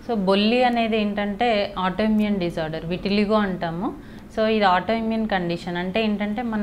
so బొల్లి అనేది ఏంటంటే ఆటోఇమ్యూన్ డిజార్డర్ విటిలిగో అంటాము సో ఇది ఆటోఇమ్యూన్ కండిషన్ అంటే ఏంటంటే మన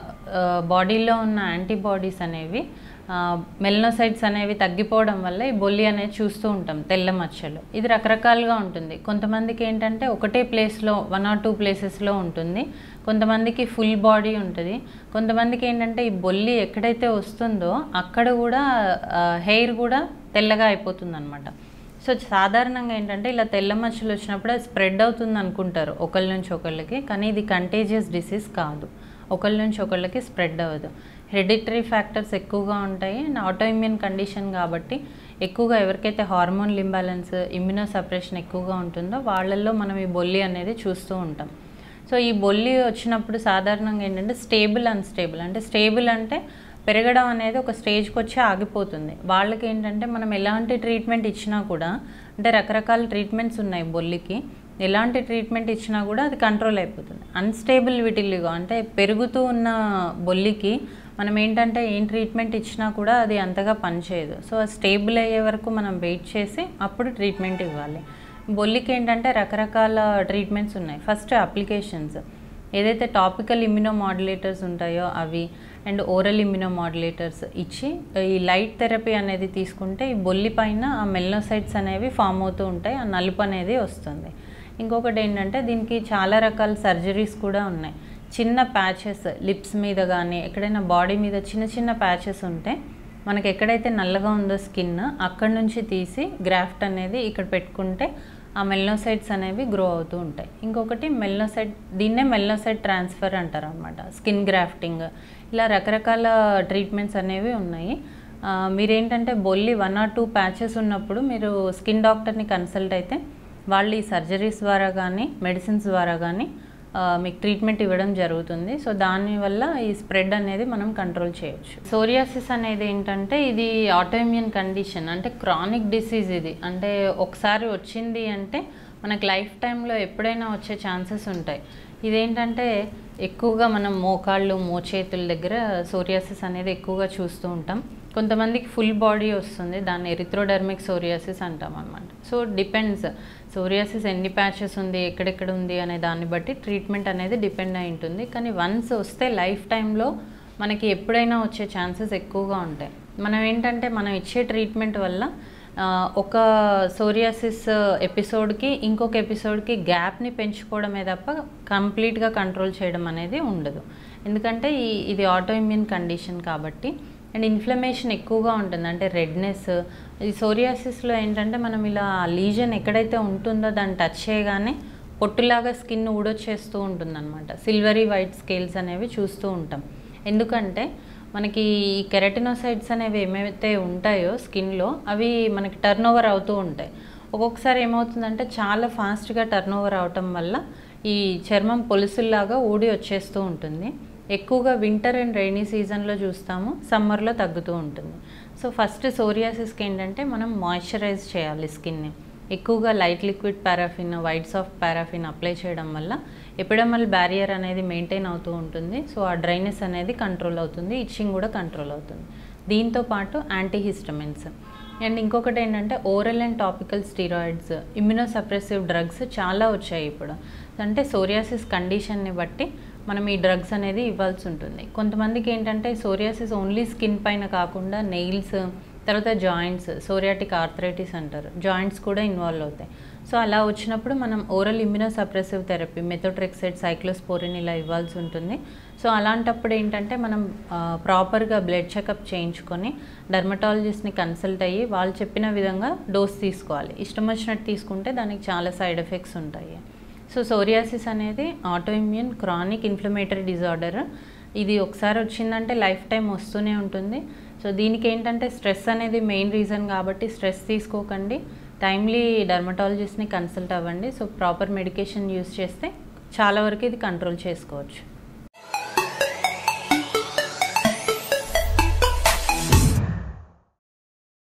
బాడీలో ఉన్న యాంటీబాడీస్ అనేవి మెల్నోసైట్స్ అనేవి తగ్గిపోవడం వల్ల ఈ బొల్లి అనేది చూస్తూ ఉంటాం తెల్ల మచ్చలు ఇది రకరకాలుగా ఉంటుంది కొంతమందికి ఏంటంటే ఒకటే ప్లేస్లో వన్ ఆర్ టూ ప్లేసెస్లో ఉంటుంది కొంతమందికి ఫుల్ బాడీ ఉంటుంది కొంతమందికి ఏంటంటే ఈ బొల్లి ఎక్కడైతే వస్తుందో అక్కడ కూడా హెయిర్ కూడా తెల్లగా అయిపోతుంది అనమాట సో సాధారణంగా ఏంటంటే ఇలా తెల్ల మచ్చలు వచ్చినప్పుడు అది స్ప్రెడ్ అవుతుంది అనుకుంటారు ఒకళ్ళ నుంచి ఒకళ్ళకి కానీ ఇది కంటేజియస్ డిసీజ్ కాదు ఒకళ్ళ నుంచి ఒకళ్ళకి స్ప్రెడ్ అవ్వదు హెరిడిటరీ ఫ్యాక్టర్స్ ఎక్కువగా ఉంటాయి అండ్ ఆటోఇమ్యూన్ కండిషన్ కాబట్టి ఎక్కువగా ఎవరికైతే హార్మోన్ ఇంబ్యాలెన్స్ ఇమ్యూనో సపరేషన్ ఎక్కువగా ఉంటుందో వాళ్ళల్లో మనం ఈ బొల్లి అనేది చూస్తూ ఉంటాం సో ఈ బొల్లి వచ్చినప్పుడు సాధారణంగా ఏంటంటే స్టేబుల్ అన్స్టేబుల్ అంటే స్టేబుల్ అంటే పెరగడం అనేది ఒక స్టేజ్కి వచ్చి ఆగిపోతుంది వాళ్ళకి ఏంటంటే మనం ఎలాంటి ట్రీట్మెంట్ ఇచ్చినా కూడా అంటే రకరకాల ట్రీట్మెంట్స్ ఉన్నాయి బొల్లికి ఎలాంటి ట్రీట్మెంట్ ఇచ్చినా కూడా అది కంట్రోల్ అయిపోతుంది అన్స్టేబుల్ విటిలిగో అంటే పెరుగుతూ ఉన్న బొల్లికి మనం ఏంటంటే ఏం ట్రీట్మెంట్ ఇచ్చినా కూడా అది అంతగా పనిచేయదు సో అది స్టేబుల్ అయ్యే వరకు మనం వెయిట్ చేసి అప్పుడు ట్రీట్మెంట్ ఇవ్వాలి బొల్లికి ఏంటంటే రకరకాల ట్రీట్మెంట్స్ ఉన్నాయి ఫస్ట్ అప్లికేషన్స్ ఏదైతే టాపికల్ ఇమ్యూనో మాడ్యులేటర్స్ ఉంటాయో అవి అండ్ ఓరల్ ఇమ్యూనో మాడ్యులేటర్స్ ఇచ్చి ఈ లైట్ థెరపీ అనేది తీసుకుంటే ఈ బొల్లి పైన ఆ మెల్నోసైట్స్ అనేవి ఫామ్ అవుతూ ఉంటాయి ఆ నలుపు అనేది వస్తుంది ఇంకొకటి ఏంటంటే దీనికి చాలా రకాల సర్జరీస్ కూడా ఉన్నాయి చిన్న ప్యాచెస్ లిప్స్ మీద కానీ ఎక్కడైనా బాడీ మీద చిన్న చిన్న ప్యాచెస్ ఉంటే మనకి ఎక్కడైతే నల్లగా ఉందో స్కిన్ అక్కడ నుంచి తీసి గ్రాఫ్ట్ అనేది ఇక్కడ పెట్టుకుంటే ఆ మెల్నోసైట్స్ అనేవి గ్రో అవుతూ ఉంటాయి ఇంకొకటి మెల్నోసైట్ దీన్నే మెల్నోసైట్ ట్రాన్స్ఫర్ అంటారు అనమాట స్కిన్ గ్రాఫ్టింగ్ ఇలా రకరకాల ట్రీట్మెంట్స్ అనేవి ఉన్నాయి ఆ, మీరేంటంటే బొల్లి వన్ ఆర్ టూ ప్యాచెస్ ఉన్నప్పుడు మీరు స్కిన్ డాక్టర్ని కన్సల్ట్ అయితే వాళ్ళు ఈ సర్జరీస్ ద్వారా కానీ మెడిసిన్స్ ద్వారా కానీ ఆ, మీకు ట్రీట్మెంట్ ఇవ్వడం జరుగుతుంది సో దానివల్ల ఈ స్ప్రెడ్ అనేది మనం కంట్రోల్ చేయొచ్చు సోరియాసిస్ అనేది ఏంటంటే ఇది ఆటోఇమ్యూన్ కండిషన్ అంటే క్రానిక్ డిసీజ్ ఇది అంటే ఒకసారి వచ్చింది అంటే మనకు లైఫ్ టైంలో ఎప్పుడైనా వచ్చే ఛాన్సెస్ ఉంటాయి ఇదేంటంటే ఎక్కువగా మనం మోకాళ్ళు మోచేతుల దగ్గర సోరియాసిస్ అనేది ఎక్కువగా చూస్తూ ఉంటాం కొంతమందికి ఫుల్ బాడీ వస్తుంది దాన్ని ఎరిథ్రోడర్మిక్ సోరియాసిస్ అంటాం అనమాట సో డిపెండ్స్ సోరియాసిస్ ఎన్ని ప్యాచెస్ ఉంది ఎక్కడెక్కడ ఉంది అనే దాన్ని బట్టి ట్రీట్మెంట్ అనేది డిపెండ్ అయి ఉంటుంది కానీ వన్స్ వస్తే లైఫ్ టైంలో మనకి ఎప్పుడైనా వచ్చే ఛాన్సెస్ ఎక్కువగా ఉంటాయి మనం ఏంటంటే మనం ఇచ్చే ట్రీట్మెంట్ వల్ల ఆ, ఒక సోరియాసిస్ ఎపిసోడ్కి ఇంకొక ఎపిసోడ్కి గ్యాప్ని పెంచుకోవడమే తప్ప కంప్లీట్గా కంట్రోల్ చేయడం అనేది ఉండదు ఎందుకంటే ఈ ఇది ఆటోఇమ్యూన్ కండిషన్ కాబట్టి అండ్ ఇన్ఫ్లమేషన్ ఎక్కువగా ఉంటుంది అంటే రెడ్నెస్ ఈ సోరియాసిస్లో ఏంటంటే మనం ఇలా లీజన్ ఎక్కడైతే ఉంటుందో దాన్ని టచ్ చేయగానే పొట్టులాగా స్కిన్ ఊడొచ్చేస్తూ ఉంటుందన్నమాట సిల్వరీ వైట్ స్కేల్స్ అనేవి చూస్తూ ఉంటాం ఎందుకంటే మనకి ఈ కెరటినోసైడ్స్ అనేవి ఏమైతే ఉంటాయో స్కిన్లో అవి మనకి టర్న్ ఓవర్ అవుతూ ఉంటాయి ఒక్కొక్కసారి ఏమవుతుందంటే చాలా ఫాస్ట్గా టర్న్ ఓవర్ అవటం వల్ల ఈ చర్మం పొలుసుల్లాగా ఊడి వచ్చేస్తూ ఉంటుంది ఎక్కువగా వింటర్ అండ్ రైనీ సీజన్లో చూస్తాము సమ్మర్లో తగ్గుతూ ఉంటుంది సో ఫస్ట్ సోరియాసిస్కి ఏంటంటే మనం మాయిశ్చరైజ్ చేయాలి స్కిన్ని ఎక్కువగా light liquid paraffin white soft paraffin apply చేయడం వల్ల ఎపిడమల్ బ్యారియర్ అనేది మెయింటైన్ అవుతూ ఉంటుంది సో ఆ డ్రైనెస్ అనేది కంట్రోల్ అవుతుంది ఇచ్చింగ్ కూడా కంట్రోల్ అవుతుంది దీంతో పాటు యాంటీహిస్టమిన్స్ అండ్ ఇంకొకటి ఏంటంటే oral and topical steroids immunosuppressive drugs చాలా వచ్చాయి ఇప్పుడు అంటే సోరియాసిస్ కండిషన్ని బట్టి మనం ఈ డ్రగ్స్ అనేది ఇవ్వాల్సి ఉంటుంది కొంతమందికి ఏంటంటే సోరియాసిస్ ఓన్లీ స్కిన్ పైన కాకుండా నెయిల్స్ తర్వాత జాయింట్స్ సోరియాటిక్ ఆర్థరైటిస్ అంటారు జాయింట్స్ కూడా ఇన్వాల్వ్ అవుతాయి సో అలా వచ్చినప్పుడు మనం oral immunosuppressive therapy methotrexate cyclosporine ఇలా ఇవ్వాల్సి ఉంటుంది సో అలాంటప్పుడు ఏంటంటే మనం ప్రాపర్గా బ్లడ్ చెకప్ చేయించుకొని డర్మటాలజిస్ట్ని కన్సల్ట్ అయ్యి వాళ్ళు చెప్పిన విధంగా డోస్ తీసుకోవాలి ఇష్టం వచ్చినట్టు తీసుకుంటే దానికి చాలా సైడ్ ఎఫెక్ట్స్ ఉంటాయి సో సోరియాసిస్ అనేది ఆటోఇమ్యూన్ క్రానిక్ ఇన్ఫ్లమేటరీ డిజార్డర్ ఇది ఒకసారి వచ్చిందంటే లైఫ్ టైం వస్తూనే ఉంటుంది సో దీనికి ఏంటంటే స్ట్రెస్ అనేది మెయిన్ రీజన్ కాబట్టి స్ట్రెస్ తీసుకోకండి టైమ్లీ డర్మటాలజిస్ట్ని కన్సల్ట్ అవ్వండి సో ప్రాపర్ మెడికేషన్ యూస్ చేస్తే చాలా వరకు ఇది కంట్రోల్ చేసుకోవచ్చు